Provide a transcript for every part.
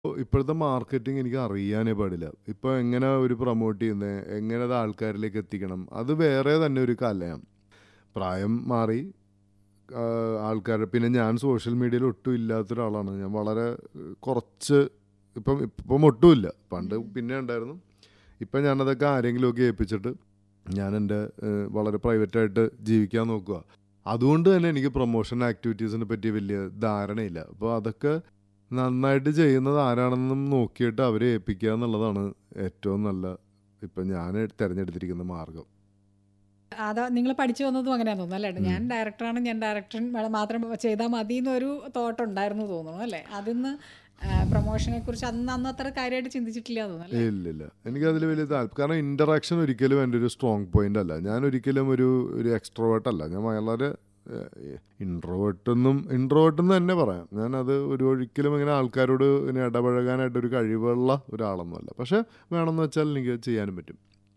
ഇപ്പോഴത്തെ മാർക്കറ്റിംഗ് എനിക്ക് അറിയാനേ പാടില്ല. ഇപ്പൊ എങ്ങനെ ഒരു പ്രൊമോട്ട് ചെയ്യുന്നെ, എങ്ങനെ അത് ആൾക്കാരിലേക്ക് എത്തിക്കണം, അത് വേറെ തന്നെ ഒരു കലയാണ്. പ്രായം മാറി ആഹ് ആൾക്കാര് പിന്നെ ഞാൻ സോഷ്യൽ മീഡിയയിൽ ഒട്ടും ഇല്ലാത്തൊരാളാണ്. ഞാൻ വളരെ കുറച്ച് ഇപ്പം ഇപ്പം ഒട്ടുമില്ല. പണ്ട് പിന്നെ ഉണ്ടായിരുന്നു. ഇപ്പം ഞാനതൊക്കെ ആരെങ്കിലുമൊക്കെ ഏൽപ്പിച്ചിട്ട് ഞാൻ എൻ്റെ ഏഹ് വളരെ പ്രൈവറ്റായിട്ട് ജീവിക്കാൻ നോക്കുവാ. അതുകൊണ്ട് തന്നെ എനിക്ക് പ്രൊമോഷൻ ആക്ടിവിറ്റീസിനെ പറ്റി വലിയ ധാരണയില്ല. അപ്പോൾ അതൊക്കെ നന്നായിട്ട് ചെയ്യുന്നത് ആരാണെന്നും നോക്കിയിട്ട് അവരെ ഏൽപ്പിക്കുക എന്നുള്ളതാണ് ഏറ്റവും നല്ല ഇപ്പം ഞാൻ തിരഞ്ഞെടുത്തിരിക്കുന്ന മാർഗ്ഗം. അതാ നിങ്ങൾ പഠിച്ചു വന്നതും അങ്ങനെയാന്ന് തോന്നുന്നു അല്ലേ? ഉം. ഞാൻ ഡയറക്ടറാണ് ഞാൻ ഡയറക്ടർ മാത്രം ചെയ്താൽ മതി എന്നൊരു തോട്ട് ഉണ്ടായിരുന്നു തോന്നുന്നു അല്ലേ? അതിന്ന് പ്രൊമോഷനെ കുറിച്ച് അന്ന് അന്ന് അത്ര കാര്യമായിട്ട് ചിന്തിച്ചിട്ടില്ല തോന്നുന്നു അല്ലേ? ഇല്ലില്ല. എനിക്കതിൽ വലിയ താല്പര്യം കാരണം ഇൻ്ററാക്ഷൻ ഒരിക്കലും എൻ്റെ ഒരു സ്ട്രോങ് പോയിന്റ് അല്ല. ഞാൻ ഒരിക്കലും ഒരു ഒരു എക്സ്ട്രോവേർട്ട് അല്ല. ഞാൻ വളരെ ഇൻട്രോവേർട്ട് എന്നും ഇൻട്രോവേർട്ട് എന്ന് തന്നെ പറയാം. ഞാനത് ഒരു ഒരിക്കലും ഇങ്ങനെ ആൾക്കാരോട് ഇങ്ങനെ ഇടപഴകാനായിട്ട് ഒരു കഴിവുള്ള ഒരാളൊന്നുമല്ല. പക്ഷേ വേണമെന്ന് വെച്ചാൽ എനിക്ക് ചെയ്യാനും പറ്റും.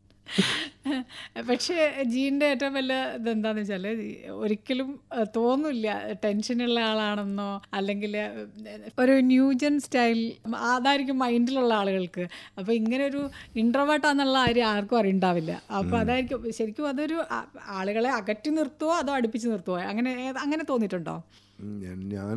പക്ഷേ ജീൻ്റെ ഏറ്റവും വലിയ ഇതെന്താന്ന് വെച്ചാൽ ഒരിക്കലും ഏഹ്, തോന്നില്ല ടെൻഷനുള്ള ആളാണെന്നോ അല്ലെങ്കിൽ ഒരു ന്യൂജൻ സ്റ്റൈൽ അതായിരിക്കും മൈൻഡിലുള്ള ആളുകൾക്ക്. അപ്പോൾ ഇങ്ങനെ ഒരു ഇൻട്രോവേർട്ടാന്നുള്ള കാര്യം ആർക്കും അറിയുണ്ടാവില്ല. അപ്പോൾ അതായിരിക്കും ശരിക്കും അതൊരു ആ- ആളുകളെ അകറ്റി നിർത്തുവോ അതോ അടുപ്പിച്ച് നിർത്തുവോ അങ്ങനെ ഏത് അങ്ങനെ തോന്നിയിട്ടുണ്ടോ? ഞാൻ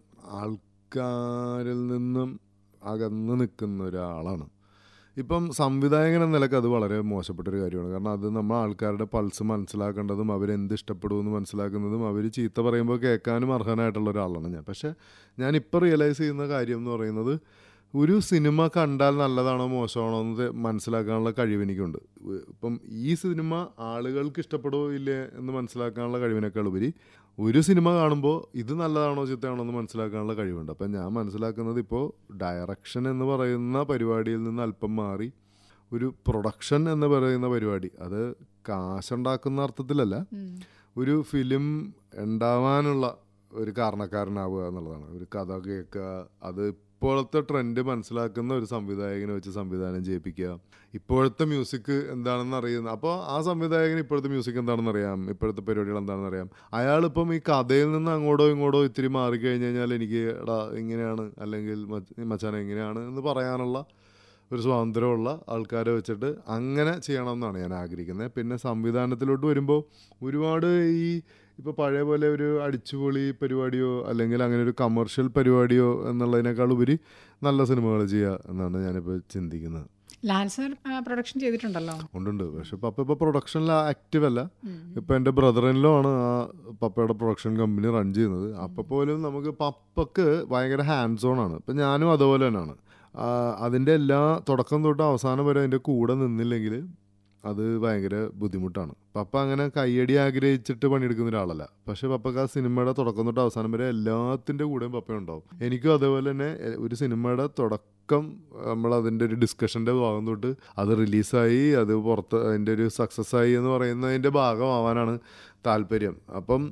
ആൾക്കാരിൽ നിന്നും അകന്ന് നിൽക്കുന്ന ഒരാളാണ്. ഇപ്പം സംവിധായകൻ എന്ന നിലയ്ക്ക് അത് വളരെ മോശപ്പെട്ടൊരു കാര്യമാണ്. കാരണം അത് നമ്മൾ ആൾക്കാരുടെ പൾസ് മനസ്സിലാക്കേണ്ടതും അവരെന്ത് ഇഷ്ടപ്പെടുമെന്ന് മനസ്സിലാക്കുന്നതും അവർ ചീത്ത പറയുമ്പോൾ കേൾക്കാനും അർഹനായിട്ടുള്ള ഒരാളാണ് ഞാൻ. പക്ഷേ ഞാനിപ്പോൾ റിയലൈസ് ചെയ്യുന്ന കാര്യം എന്ന് പറയുന്നത് ഒരു സിനിമ കണ്ടാൽ നല്ലതാണോ മോശമാണോ എന്ന് മനസ്സിലാക്കാനുള്ള കഴിവ് എനിക്കുണ്ട്. ഇപ്പം ഈ സിനിമ ആളുകൾക്ക് ഇഷ്ടപ്പെടുമോ ഇല്ലേ എന്ന് മനസ്സിലാക്കാനുള്ള കഴിവിനേക്കാൾ ഉപരി ഒരു സിനിമ കാണുമ്പോൾ ഇത് നല്ലതാണോ ചീത്തയാണോ എന്ന് മനസ്സിലാക്കാനുള്ള കഴിവുണ്ട്. അപ്പം ഞാൻ മനസ്സിലാക്കുന്നത് ഇപ്പോൾ ഡയറക്ഷൻ എന്ന് പറയുന്ന പരിപാടിയിൽ നിന്ന് അല്പം മാറി ഒരു പ്രൊഡക്ഷൻ എന്ന് പറയുന്ന പരിപാടി അത് കാശുണ്ടാക്കുന്ന അർത്ഥത്തിലല്ല. ഉം. ഒരു ഫിലിം ഉണ്ടാവാനുള്ള ഒരു കാരണക്കാരനാവുക എന്നുള്ളതാണ്. ഒരു കഥ കേൾക്കുക അത് ഇപ്പോഴത്തെ ട്രെൻഡ് മനസ്സിലാക്കുന്ന ഒരു സംവിധായകനെ വെച്ച് സംവിധാനം ചെയ്യിപ്പിക്കുക. ഇപ്പോഴത്തെ മ്യൂസിക് എന്താണെന്ന് അറിയുന്ന അപ്പോൾ ആ സംവിധായകന് ഇപ്പോഴത്തെ മ്യൂസിക് എന്താണെന്ന് അറിയാം. ഇപ്പോഴത്തെ പരിപാടികൾ എന്താണെന്ന് അറിയാം. അയാളിപ്പം ഈ കഥയിൽ നിന്ന് അങ്ങോട്ടോ ഇങ്ങോട്ടോ ഇത്തിരി മാറിക്കഴിഞ്ഞ് കഴിഞ്ഞാൽ എനിക്ക് എടാ ഇങ്ങനെയാണ് അല്ലെങ്കിൽ മച്ച മച്ചാനെ ഇങ്ങനെയാണ് എന്ന് പറയാനുള്ള ഒരു സ്വാതന്ത്ര്യമുള്ള ആൾക്കാരെ വെച്ചിട്ട് അങ്ങനെ ചെയ്യണമെന്നാണ് ഞാൻ ആഗ്രഹിക്കുന്നത്. പിന്നെ സംവിധാനത്തിലോട്ട് വരുമ്പോൾ ഒരുപാട് ഈ ഇപ്പോൾ പഴയ പോലെ ഒരു അടിച്ചുപൊളി പരിപാടിയോ അല്ലെങ്കിൽ അങ്ങനെ ഒരു കമേർഷ്യൽ പരിപാടിയോ എന്നുള്ളതിനേക്കാൾ ഉപരി നല്ല സിനിമകൾ ചെയ്യുക എന്നാണ് ഞാനിപ്പോൾ ചിന്തിക്കുന്നത്. ലാൽ സർ പ്രൊഡക്ഷൻ ചെയ്തിട്ടുണ്ടല്ലോ. ഉണ്ടുണ്ട്. പക്ഷെ പപ്പ ഇപ്പോൾ പ്രൊഡക്ഷനിൽ ആക്റ്റീവ് അല്ല. ഉം. ഇപ്പോൾ എൻ്റെ ബ്രദർ ഇൻ ലോ ആണ് ആ പപ്പയുടെ പ്രൊഡക്ഷൻ കമ്പനി റൺ ചെയ്യുന്നത്. അപ്പോൾ പോലും നമുക്ക് പപ്പക്ക് ഭയങ്കര ഹാൻഡ്സ് ഓൺ ആണ്. ഇപ്പം ഞാനും അതുപോലെ തന്നെയാണ്. അതിൻ്റെ എല്ലാ തുടക്കം തൊട്ട് അവസാനം വരെ അതിൻ്റെ കൂടെ നിന്നില്ലെങ്കിൽ അത് ഭയങ്കര ബുദ്ധിമുട്ടാണ്. പപ്പ അങ്ങനെ കയ്യടി ആഗ്രഹിച്ചിട്ട് പണിയെടുക്കുന്ന ഒരാളല്ല. പക്ഷേ പപ്പക്ക് ആ സിനിമയുടെ തുടക്കം തൊട്ട് അവസാനം വരെ എല്ലാത്തിൻ്റെ കൂടെയും പപ്പ ഉണ്ടാവും. എനിക്കും അതേപോലെ തന്നെ ഒരു സിനിമയുടെ തുടക്കം നമ്മൾ അതിൻ്റെ ഒരു ഡിസ്കഷൻ്റെ ഭാഗം തൊട്ട് അത് റിലീസായി അത് പുറത്ത് അതിൻ്റെ ഒരു സക്സസ് ആയി എന്ന് പറയുന്നതിൻ്റെ ഭാഗമാവാനാണ് താല്പര്യം. അപ്പം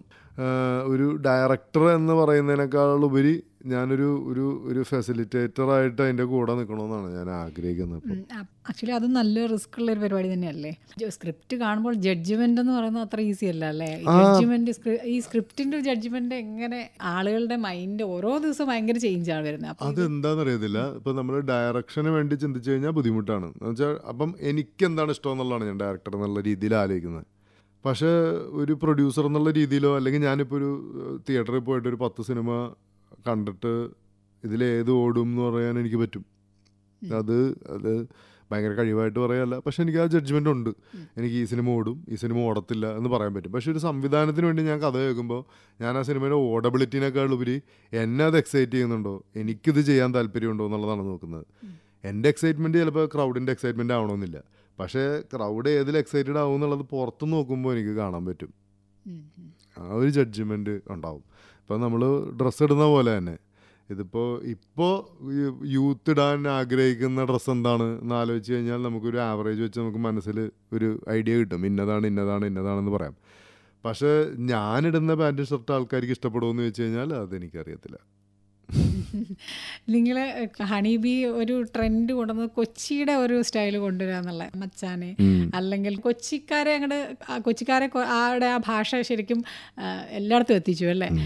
ഒരു ഡയറക്ടർ എന്ന് പറയുന്നതിനേക്കാൾ ഉപരി ഞാനൊരു ഒരു ഒരു ഫെസിലിറ്റേറ്ററായിട്ട് അതിൻ്റെ കൂടെ നിൽക്കണമെന്നാണ് ഞാൻ ആഗ്രഹിക്കുന്നത് ഇപ്പം. ആക്ച്വലി അത് നല്ല റിസ്ക് ഉള്ള ഒരു പരിപാടി തന്നെയല്ലേ? സ്ക്രിപ്റ്റ് കാണുമ്പോൾ ജഡ്ജ്മെന്റ് എന്ന് പറയുന്നത് അത്ര ഈസി അല്ല അല്ലേ? ആ. ജഡ്ജ്മെന്റ് ഈ സ്ക്രിപ്റ്റിന്റെ ജഡ്ജ്മെന്റ് എങ്ങനെ ആളുകളുടെ മൈൻഡ് ഓരോ ദിവസവും ഭയങ്കര ചേഞ്ച് ആണ് വരുന്നത്. അപ്പോൾ ഇത് അതെന്താണെന്നറിയത്തില്ല. ഇപ്പം നമ്മൾ ഡയറക്ഷന് വേണ്ടി ചിന്തിച്ചു കഴിഞ്ഞാൽ ബുദ്ധിമുട്ടാണ്. എന്ന് വെച്ചാൽ അപ്പം എനിക്കെന്താണ് ഇഷ്ടം എന്നുള്ളതാണ് ഞാൻ ഡയറക്ടർ എന്നുള്ള രീതിയിൽ ആലോചിക്കുന്നത്. പക്ഷേ ഒരു പ്രൊഡ്യൂസർ എന്നുള്ള രീതിയിലോ അല്ലെങ്കിൽ ഞാനിപ്പോൾ ഒരു തിയേറ്ററിൽ പോയിട്ട് ഒരു 10 സിനിമ കണ്ടിട്ട് ഇതിലേത് ഓടും എന്ന് പറയാൻ എനിക്ക് പറ്റും. അത് അത് ഭയങ്കര കഴിവായിട്ട് പറയുകയല്ല. പക്ഷേ എനിക്ക് ആ ജഡ്ജ്മെൻ്റ് ഉണ്ട്. എനിക്ക് ഈ സിനിമ ഓടും ഈ സിനിമ ഓടത്തില്ല എന്ന് പറയാൻ പറ്റും. പക്ഷേ ഒരു സംവിധാനത്തിന് വേണ്ടി ഞാൻ കഥ കേൾക്കുമ്പോൾ ഞാൻ ആ സിനിമയുടെ ഓഡബിലിറ്റിനേക്കാൾ ഉപരി എന്നെ അത് എക്സൈറ്റ് ചെയ്യുന്നുണ്ടോ എനിക്കിത് ചെയ്യാൻ താല്പര്യമുണ്ടോ എന്നുള്ളതാണ് നോക്കുന്നത്. എൻ്റെ എക്സൈറ്റ്മെൻറ്റ് ചിലപ്പോൾ ക്രൗഡിൻ്റെ എക്സൈറ്റ്മെൻറ്റ് ആവണമെന്നില്ല. പക്ഷേ ക്രൗഡ് ഏതിൽ എക്സൈറ്റഡ് ആവും എന്നുള്ളത് പുറത്ത് നോക്കുമ്പോൾ എനിക്ക് കാണാൻ പറ്റും. ഉം, ഉം. ആ ഒരു ജഡ്ജ്മെൻറ്റ് ഉണ്ടാവും. ഇപ്പം നമ്മൾ ഡ്രസ്സ് ഇടുന്ന പോലെ തന്നെ ഇതിപ്പോൾ ഇപ്പോൾ യൂത്ത് ഇടാൻ ആഗ്രഹിക്കുന്ന ഡ്രസ്സ് എന്താണ് എന്ന് ആലോചിച്ച് കഴിഞ്ഞാൽ നമുക്കൊരു ആവറേജ് വെച്ച് നമുക്ക് മനസ്സിൽ ഒരു ഐഡിയ കിട്ടും. ഇന്നതാണ് ഇന്നതാണ് ഇന്നതാണെന്ന് പറയാം. പക്ഷേ ഞാനിടുന്ന പാൻറ്റും ഷർട്ടും ആൾക്കാർക്ക് ഇഷ്ടപ്പെടുമോ എന്ന് ചോദിച്ചു കഴിഞ്ഞാൽ അതെനിക്കറിയത്തില്ല. നിങ്ങൾ ഹണി ബി ഒരു ട്രെൻഡ് കൊണ്ടുവന്നത് കൊച്ചിയുടെ ഒരു സ്റ്റൈൽ കൊണ്ടുവരിക എന്നുള്ള മച്ചാനെ അല്ലെങ്കിൽ കൊച്ചിക്കാരെ അങ്ങോട്ട് കൊച്ചിക്കാരെ കൊ- ആടെ ആ ഭാഷ ശരിക്കും ആ, എല്ലായിടത്തും എത്തിച്ചു അല്ലേ?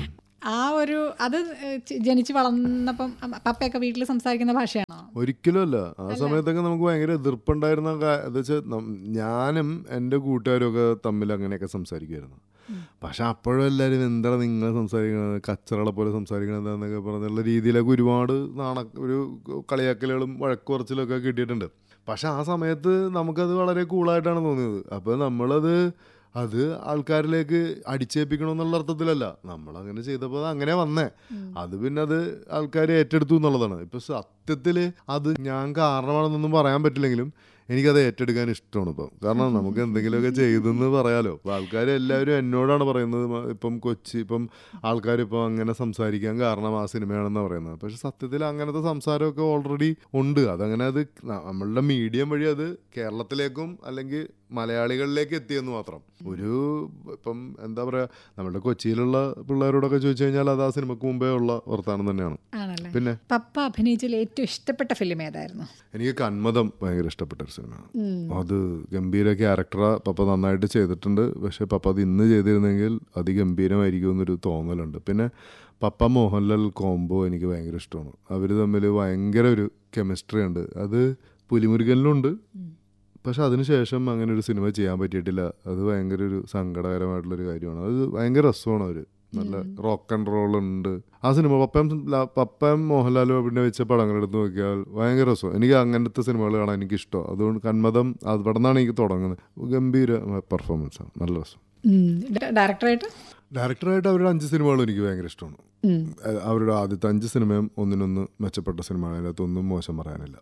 ആ ഒരു അത് ച- ജനിച്ച് വളർന്നപ്പം അമ്മ- പപ്പയൊക്കെ വീട്ടിൽ സംസാരിക്കുന്ന ഭാഷയാണോ ഒരിക്കലും അല്ല ആ സമയത്തൊക്കെ നമുക്ക് ഭയങ്കര എതിർപ്പുണ്ടായിരുന്ന കാ- എന്താ വെച്ചാൽ ഞാനും എൻ്റെ കൂട്ടുകാരും ഒക്കെ തമ്മിൽ അങ്ങനെയൊക്കെ സംസാരിക്കുമായിരുന്നു പക്ഷെ അപ്പോഴും എല്ലാവരും എന്താണ് നിങ്ങൾ സംസാരിക്കണത് കച്ചറകളെ പോലെ സംസാരിക്കണത് എന്നൊക്കെ പറഞ്ഞുള്ള രീതിയിലൊക്കെ ഒരുപാട് നാണ ഒരു കളിയാക്കലുകളും വഴക്ക് കുറച്ചിലൊക്കെ കിട്ടിയിട്ടുണ്ട് പക്ഷെ ആ സമയത്ത് നമുക്കത് വളരെ കൂളായിട്ടാണ് തോന്നിയത് അപ്പോൾ നമ്മളത് അത് ആൾക്കാരിലേക്ക് അടിച്ചേൽപ്പിക്കണമെന്നുള്ള അർത്ഥത്തിലല്ല നമ്മളങ്ങനെ ചെയ്തപ്പോൾ അത് അങ്ങനെ വന്നേ അത് പിന്നെ അത് ആൾക്കാർ ഏറ്റെടുത്തു എന്നുള്ളതാണ് ഇപ്പൊ സത്യത്തിൽ അത് ഞാൻ കാരണമാണെന്നൊന്നും പറയാൻ പറ്റില്ലെങ്കിലും എനിക്കത് ഏറ്റെടുക്കാൻ ഇഷ്ടമാണ് ഇപ്പം കാരണം നമുക്ക് എന്തെങ്കിലുമൊക്കെ ചെയ്തെന്ന് പറയാലോ ഇപ്പം ആൾക്കാർ എല്ലാവരും എന്നോടാണ് പറയുന്നത് മ- ഇപ്പം കൊച്ചി ഇപ്പം ആൾക്കാർ ഇപ്പം അങ്ങനെ സംസാരിക്കാൻ കാരണം ആ സിനിമയാണെന്ന് പറയുന്നത് പക്ഷെ സത്യത്തിൽ അങ്ങനത്തെ സംസാരമൊക്കെ ഓൾറെഡി ഉണ്ട് അതങ്ങനെ അത് ന- നമ്മളുടെ മീഡിയം വഴി അത് കേരളത്തിലേക്കും അല്ലെങ്കിൽ മലയാളികളിലേക്ക് എത്തിയെന്ന് മാത്രം ഒരു ഇപ്പം എന്താ പറയുക നമ്മുടെ കൊച്ചിയിലുള്ള പിള്ളേരോടൊക്കെ ചോദിച്ചു കഴിഞ്ഞാൽ അത് ആ സിനിമക്ക് മുമ്പേ ഉള്ള വർത്താനം തന്നെയാണ് ആണല്ലേ പിന്നെ പപ്പ അഭിനയിച്ചതിൽ ഏറ്റവും ഇഷ്ടപ്പെട്ട ഫിലിം ഏതായിരുന്നു എനിക്ക് കന്മതം ഭയങ്കര ഇഷ്ടപ്പെട്ട ഒരു സിനിമയാണ് അത് ഗംഭീര ക്യാരക്ടറാ പപ്പ നന്നായിട്ട് ചെയ്തിട്ടുണ്ട് പക്ഷെ പപ്പ അത് ഇന്ന് ചെയ്തിരുന്നെങ്കിൽ അതിഗംഭീരമായിരിക്കും എന്നൊരു തോന്നലുണ്ട് പിന്നെ പപ്പ മോഹൻലാൽ കോംബോ എനിക്ക് ഭയങ്കര ഇഷ്ടമാണ് അവർ തമ്മിൽ ഭയങ്കര ഒരു കെമിസ്ട്രി ഉണ്ട് അത് പുലിമുരുകനിലുണ്ട് പക്ഷെ അതിനുശേഷം അങ്ങനെ ഒരു സിനിമ ചെയ്യാൻ പറ്റിയിട്ടില്ല അത് ഭയങ്കര ഒരു സങ്കടകരമായിട്ടുള്ളൊരു കാര്യമാണ് അത് ഭയങ്കര രസമാണ് അവർ നല്ല റോക്ക് ആൻഡ് റോൾ ഉണ്ട് ആ സിനിമ പപ്പയും ല- പപ്പയും മോഹൻലാലും പിന്നെ വെച്ച പടങ്ങൾ എടുത്ത് നോക്കിയാൽ ഭയങ്കര രസം എനിക്ക് അങ്ങനത്തെ സിനിമകൾ കാണാൻ എനിക്ക് ഇഷ്ടം അതുകൊണ്ട് കന്മതം അവിടെ നിന്നാണ് എനിക്ക് തുടങ്ങുന്നത് ഗംഭീര പെർഫോമൻസ് ആണ് നല്ല രസം ഡയറക്ടറായിട്ട് ഡയറക്ടറായിട്ട് അവരുടെ അഞ്ച് സിനിമകളും എനിക്ക് ഭയങ്കര ഇഷ്ടമാണ് അഹ് അവരുടെ ആദ്യത്തെ അഞ്ച് സിനിമയും ഒന്നിനൊന്ന് മെച്ചപ്പെട്ട സിനിമയാണ് അതിനകത്തൊന്നും മോശം പറയാനില്ല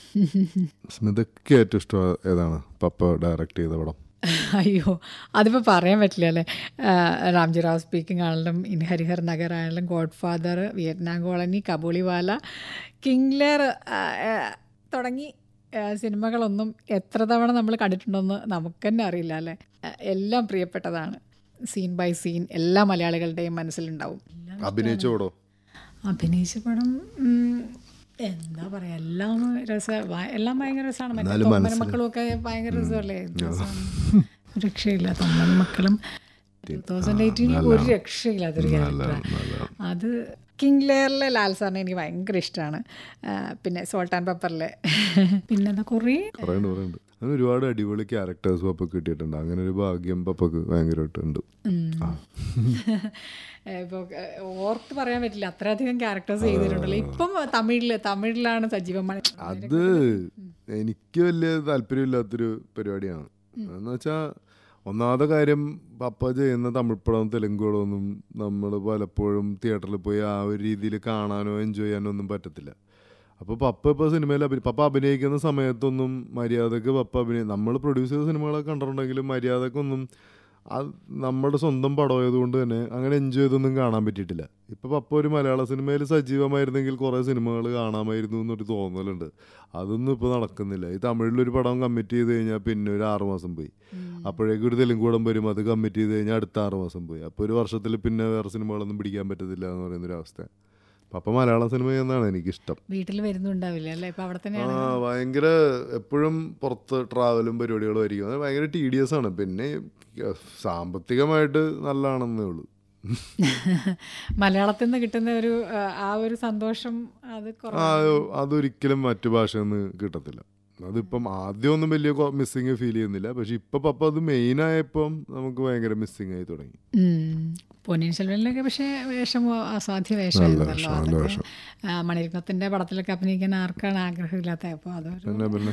സ്മിതയ്ക്ക് ഏറ്റവും ഇഷ്ടം ഏതാണ് പപ്പ ഡയറക്റ്റ് ചെയ്ത പടം അയ്യോ അതിപ്പോൾ പറയാൻ പറ്റില്ല അല്ലേ ആ, രാംജി റാവ് സ്പീക്കിംഗ് ആണെങ്കിലും ഇൻ ഹരിഹർ നഗർ ആണെങ്കിലും godfather Vietnam colony Kabuliwala King Lear ആ, ആ, തുടങ്ങി ആ, സിനിമകളൊന്നും എത്ര തവണ നമ്മൾ കണ്ടിട്ടുണ്ടെന്ന് നമുക്ക് തന്നെ അറിയില്ല അല്ലേ ആ, എല്ലാം പ്രിയപ്പെട്ടതാണ് സീൻ ബൈ സീൻ എല്ലാ മലയാളികളുടെയും മനസ്സിലുണ്ടാവും അഭിനയിച്ച പടം അഭിനയിച്ച പടം ഉം, എന്താ പറയാ എല്ലാം രസ ഭ- എല്ലാം ഭയങ്കര രസമാണ് മറ്റേ എന്നാലും തൊമ്മന മനസ്സില് മക്കളും ഒക്കെ ഭയങ്കര രസമല്ലേ രസമാണ്. ഒരു രക്ഷയില്ല തൊമ്മന മക്കളും ടൂ തൗസൻഡ് എയ്റ്റീനിൽ ഒരു രക്ഷയില്ലാത്തൊരു ക്യാരക്ടറാണ് അത് കിങ് ലെയറിലെ ലാൽ സാറിനെ എനിക്ക് ഭയങ്കര ഇഷ്ടമാണ് പിന്നെ സോൾട്ട് ആൻഡ് പെപ്പറിലെ പിന്നെ എന്താ കുറേ പറയുന്നുണ്ട് പറയുന്നുണ്ട് അങ്ങനെ ഒരുപാട് അടിപൊളി ക്യാരക്ടേഴ്സ് പപ്പക്ക് കിട്ടിയിട്ടുണ്ട് അങ്ങനെ ഒരു ഭാഗ്യം പപ്പക്ക് ഭയങ്കരമായിട്ടുണ്ട് ഇപ്പോൾ ഓർത്ത് പറയാൻ പറ്റില്ല അത്രയധികം ക്യാരക്ടേഴ്സ് ചെയ്തിട്ടുണ്ടല്ലോ ഇപ്പം തമിഴില് തമിഴിലാണ് സജീവമാണ് അത് എനിക്ക് വലിയ താല്പര്യമില്ലാത്തൊരു പരിപാടിയാണ് എന്ന് വെച്ചാൽ ഒന്നാമത്തെ കാര്യം പപ്പ ചെയ്യുന്ന തമിഴ് പടവും തെലുങ്ക് പടമൊന്നും നമ്മൾ പലപ്പോഴും തിയേറ്ററിൽ പോയി ആ ഒരു രീതിയിൽ കാണാനോ എൻജോയ് ചെയ്യാനോ ഒന്നും പറ്റത്തില്ല അപ്പോൾ പപ്പ ഇപ്പോൾ സിനിമയിൽ അഭിനയി പപ്പ അഭിനയിക്കുന്ന സമയത്തൊന്നും മര്യാദക്ക് പപ്പ അഭിനയി നമ്മൾ പ്രൊഡ്യൂസ് ചെയ്ത സിനിമകളൊക്കെ കണ്ടിട്ടുണ്ടെങ്കിലും മര്യാദക്കൊന്നും അത് നമ്മുടെ സ്വന്തം പടമായതുകൊണ്ട് തന്നെ അങ്ങനെ എൻജോയ് ചെയ്തൊന്നും കാണാൻ പറ്റിയിട്ടില്ല ഇപ്പോൾ പപ്പ ഒരു മലയാള സിനിമയിൽ സജീവമായിരുന്നെങ്കിൽ കുറേ സിനിമകൾ കാണാമായിരുന്നു എന്നൊരു തോന്നലുണ്ട് അതൊന്നും ഇപ്പോൾ നടക്കുന്നില്ല ഈ തമിഴിലൊരു പടം കമ്മിറ്റ് ചെയ്ത് കഴിഞ്ഞാൽ പിന്നെ ഒരു ആറ് മാസം പോയി അപ്പോഴേക്കും ഒരു തെലുങ്ക് പടം വരും അത് കമ്മിറ്റ് ചെയ്ത് കഴിഞ്ഞാൽ അടുത്ത ആറ് മാസം പോയി അപ്പോൾ ഒരു വർഷത്തിൽ പിന്നെ വേറെ സിനിമകളൊന്നും പിടിക്കാൻ പറ്റത്തില്ല എന്ന് പറയുന്നൊരു അവസ്ഥ പപ്പ മലയാള സിനിമ എന്നാണ് എനിക്കിഷ്ടം വീട്ടിൽ വരുന്നുണ്ടാവില്ല അല്ലേ ഇപ്പൊ അവിടെ ആ തന്നെയാണ് ഭയങ്കര എപ്പോഴും പുറത്ത് ട്രാവലും പരിപാടികളും ആയിരിക്കും അത് ഭയങ്കര ടീഡിയസ് ആണ് പിന്നെ ഏഹ്, സാമ്പത്തികമായിട്ട് നല്ലതാണെന്നേ ഉള്ളൂ മലയാളത്തിൽ നിന്ന് കിട്ടുന്ന ഒരു ആ, ആ ഒരു സന്തോഷം അത് ആ, കുറവാണ് അതൊരിക്കലും മറ്റു ഭാഷയിൽ നിന്ന് കിട്ടത്തില്ല അതിപ്പം ആദ്യമൊന്നും വലിയ മിസ്സിങ് ഫീൽ ചെയ്യുന്നില്ല പക്ഷെ ഇപ്പം പപ്പ അത് മെയിൻ ആയപ്പം നമുക്ക് ഭയങ്കര മിസ്സിങ് ആയി തുടങ്ങി ഉം. പൊന്നിയിൻ സെൽവനിലൊക്കെ പക്ഷേ വേഷം അസാധ്യ വേഷമായിരുന്നല്ലോ വേഷം, നല്ല അതൊക്കെ വേഷം. ആ, മണിരത്നത്തിന്റെ പടത്തിലൊക്കെ അഭിനയിക്കാൻ ആർക്കാണ് ആഗ്രഹമില്ലാത്ത അപ്പോൾ അതൊരു പിന്നെ പിന്നെ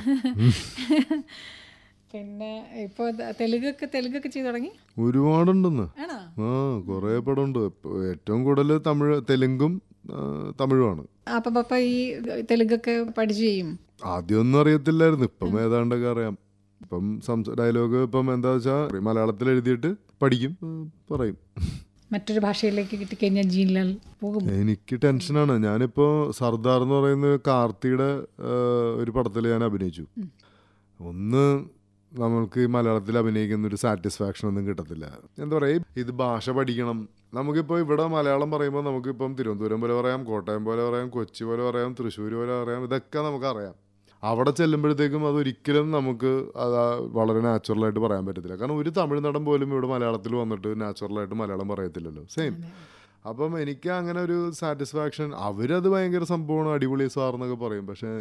പിന്നെ ഇപ്പോൾ തെലുഗൊക്കെ തെലുഗൊക്കെ ചെയ്തു തുടങ്ങി ഒരുപാടുണ്ടെന്ന് ആണോ ആ കുറേ പടമുണ്ട് ഇപ്പൊ ഏറ്റവും കൂടുതൽ തമിഴ് തെലുങ്കും ആ, തമിഴുമാണ് അപ്പം പപ്പ ഈ തെലുഗൊക്കെ പഠിച്ചു ചെയ്യും ആദ്യമൊന്നും അറിയത്തില്ലായിരുന്നു ഇപ്പം ഏതാണ്ടൊക്കെ അറിയാം ഇപ്പം സംസ ഡയലോഗ് ഇപ്പം എന്താ വെച്ചാൽ മലയാളത്തിൽ എഴുതിയിട്ട് പഠിക്കും ഉം, പറയും മറ്റൊരു ഭാഷയിലേക്ക് കിട്ടിക്കഴിഞ്ഞാൽ ജീൻലാൽ പോകും എനിക്ക് ടെൻഷനാണ് ഞാനിപ്പോൾ സർദാർ എന്ന് പറയുന്ന കാർത്തിയുടെ ആ, ഒരു പടത്തിൽ ഞാൻ അഭിനയിച്ചു ഒന്ന് നമ്മൾക്ക് ഈ മലയാളത്തിൽ അഭിനയിക്കുന്ന ഒരു സാറ്റിസ്ഫാക്ഷൻ ഒന്നും കിട്ടത്തില്ല എന്താ പറയുക ഇത് ഭാഷ പഠിക്കണം നമുക്കിപ്പോൾ ഇവിടെ മലയാളം പറയുമ്പോൾ നമുക്കിപ്പം തിരുവനന്തപുരം പോലെ പറയാം കോട്ടയം പോലെ പറയാം കൊച്ചി പോലെ പറയാം തൃശ്ശൂർ പോലെ പറയാം ഇതൊക്കെ നമുക്കറിയാം അവിടെ ചെല്ലുമ്പോഴത്തേക്കും അതൊരിക്കലും നമുക്ക് അത് ആ വളരെ നാച്ചുറലായിട്ട് പറയാൻ പറ്റത്തില്ല കാരണം ഒരു തമിഴ് നടൻ പോലും ഇവിടെ മലയാളത്തിൽ വന്നിട്ട് നാച്ചുറലായിട്ട് മലയാളം പറയത്തില്ലല്ലോ സെയിം അപ്പം എനിക്ക് അങ്ങനെ ഒരു സാറ്റിസ്ഫാക്ഷൻ അവരത് ഭയങ്കര സംഭവമാണ് അടിപൊളി സാർ എന്നൊക്കെ പറയും പക്ഷെ